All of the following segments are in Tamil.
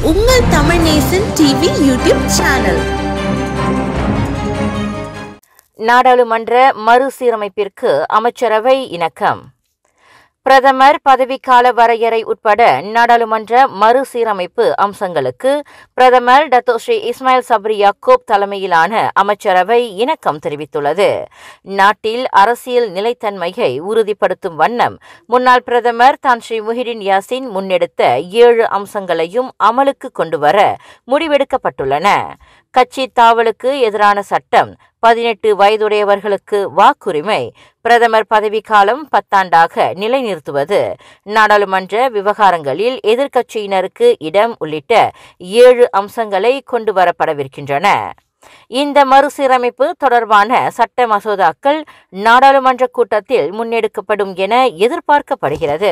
உங்கள் Tamil Nesan TV YouTube channel நாடாளுமன்ற மறுசீரமைப்பிற்கு அமைச்சரவை இணக்கம் பிரதமர் பதவிக்கால வரையறை உட்பட நாடாளுமன்ற மறுசீரமைப்பு அம்சங்களுக்கு பிரதமர் Dato Sri Ismail Sabri Yaakob தலைமையிலான அமைச்சரவை இணக்கம் தெரிவித்துள்ளது நாட்டில் அரசியல் நிலைத்தன்மையை உறுதிப்படுத்தும் வண்ணம் முன்னாள் பிரதமர் தான் ஸ்ரீ முஹிடின் யாசின் முன்னெடுத்த ஏழு அம்சங்களையும் அமலுக்கு கொண்டுவர முடிவெடுக்கப்பட்டுள்ளன கட்சி தாவலுக்கு எதிரான சட்டம் பதினெட்டு வயதுடையவர்களுக்கு வாக்குரிமை பிரதமர் பதவிக்காலம் பத்தாண்டாக நிலைநிறுத்துவது நாடாளுமன்ற விவகாரங்களில் எதிர்க்கட்சியினருக்கு இடம் உள்ளிட்ட ஏழு அம்சங்களை கொண்டு வரப்படவிருக்கின்றன இந்த மறுசீரமைப்பு தொடர்பான சட்ட மசோதாக்கள் நாடாளுமன்ற கூட்டத்தில் முன்னெடுக்கப்படும் என எதிர்பார்க்கப்படுகிறது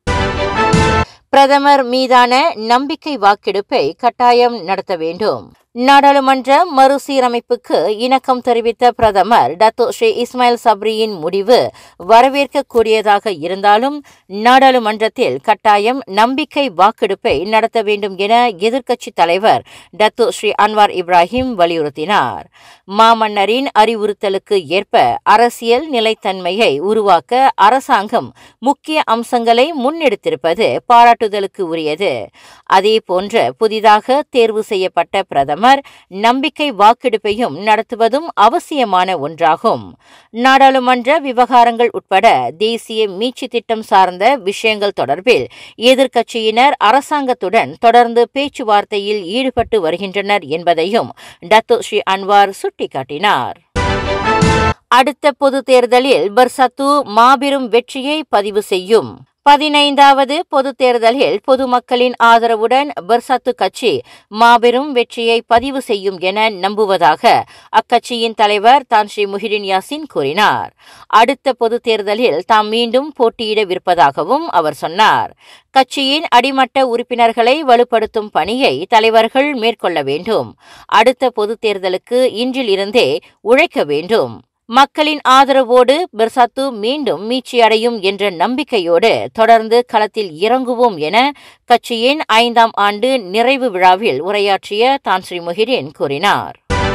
பிரதமர் மீதான நம்பிக்கை வாக்கெடுப்பை கட்டாயம் நடத்த வேண்டும் நாடாளுமன்ற மறுசீரமைப்புக்கு இணக்கம் தெரிவித்த பிரதமர் டத்தோ ஸ்ரீ இஸ்மாயில் சப்ரியின் முடிவு வரவேற்கக்கூடியதாக இருந்தாலும் நாடாளுமன்றத்தில் கட்டாயம் நம்பிக்கை வாக்கெடுப்பை நடத்த வேண்டும் என எதிர்க்கட்சித் தலைவர் டத்தோ ஸ்ரீ அன்வார் இப்ராஹிம் வலியுறுத்தினார் மாமன்னரின் அறிவுறுத்தலுக்கு ஏற்ப அரசியல் நிலைத்தன்மையை உருவாக்க அரசாங்கம் முக்கிய அம்சங்களை முன்னெடுத்திருப்பது பாராட்டுதலுக்கு உரியது அதேபோன்ற புதிதாக தேர்வு செய்யப்பட்ட பிரதமர் நம்பிக்கை வாக்கெடுப்பையும் நடத்துவதும் அவசியமான ஒன்றாகும் நாடாளுமன்ற விவகாரங்கள் உட்பட தேசிய மீட்சி திட்டம் சார்ந்த விஷயங்கள் தொடர்பில் எதிர்க்கட்சியினர் அரசாங்கத்துடன் தொடர்ந்து பேச்சுவார்த்தையில் ஈடுபட்டு வருகின்றனர் என்பதையும் டத்தோ ஸ்ரீ அன்வார் சுட்டிக்காட்டினார் அடுத்த பொது தேர்தலில் பர்சத்து மாபெரும் வெற்றியை பதிவு செய்யும் பதினைந்தாவது பொது தேர்தலில் பொதுமக்களின் ஆதரவுடன் பர்சத்து கட்சி மாபெரும் வெற்றியை பதிவு செய்யும் என நம்புவதாக அக்கட்சியின் தலைவர் தான் ஸ்ரீ முஹிடின் யாசின் கூறினார் அடுத்த பொது தேர்தலில் தாம் மீண்டும் போட்டியிடவிருப்பதாகவும் அவர் சொன்னார் கட்சியின் அடிமட்ட உறுப்பினர்களை வலுப்படுத்தும் பணியை தலைவர்கள் மேற்கொள்ள வேண்டும் அடுத்த பொது தேர்தலுக்கு இன்றிலிருந்தே உழைக்க வேண்டும் மக்களின் ஆதரவோடு பெர்சாத்து மீண்டும் மீட்சியடையும் என்ற நம்பிக்கையோடு தொடர்ந்து களத்தில் இறங்குவோம் என கட்சியின் ஐந்தாம் ஆண்டு நிறைவு விழாவில் உரையாற்றிய தான் ஸ்ரீ முஹிடின் கூறினார்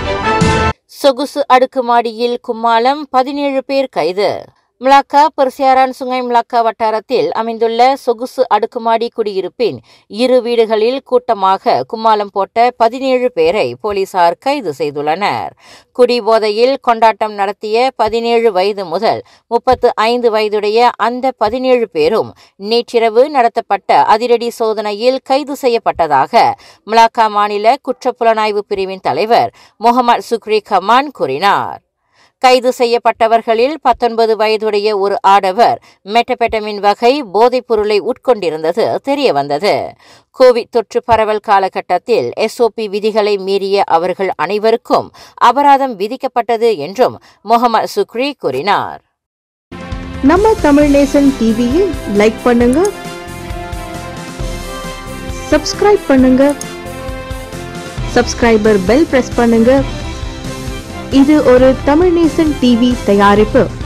சொகுசு அடுக்குமாடியில் கும்மாளம் பதினேழு பேர் கைது மிளாக்கா பெர்சியாரான் சுங்கை மிளாக்கா வட்டாரத்தில் அமைந்துள்ள சொகுசு அடுக்குமாடி குடியிருப்பின் இரு வீடுகளில் கூட்டமாக கும்மாளம் போட்ட பதினேழு பேரை போலீசார் கைது செய்துள்ளனர் குடிபோதையில் கொண்டாட்டம் நடத்திய பதினேழு வயது முதல் முப்பத்து ஐந்து வயதுடைய அந்த பதினேழு பேரும் நேற்றிரவு நடத்தப்பட்ட அதிரடி சோதனையில் கைது செய்யப்பட்டதாக மிளாக்கா மாநில குற்றப்புலனாய்வு பிரிவின் தலைவர் முகமது சுக்ரி கமான் கூறினார் கைது செய்யப்பட்டவர்களில் பத்தொன்பது வயதுடைய ஒரு ஆடவர் மெட்டபெட்டமின் வகை போதைப் பொருளை உட்கொண்டிருந்தது தெரியவந்தது கோவிட் தொற்று பரவல் காலகட்டத்தில் எஸ்ஓபி விதிகளை மீறிய அவர்கள் அனைவருக்கும் அபராதம் விதிக்கப்பட்டது என்றும் முகமது சுக்ரி கூறினார் நம்ம தமிழ் நேசன் டிவியை லைக் பண்ணுங்க சப்ஸ்கிரைப் பண்ணுங்க சப்ஸ்கிரைபர் பெல் பிரஸ் பண்ணுங்க இது ஒரு தமிழ் நேசன் டிவி தயாரிப்பு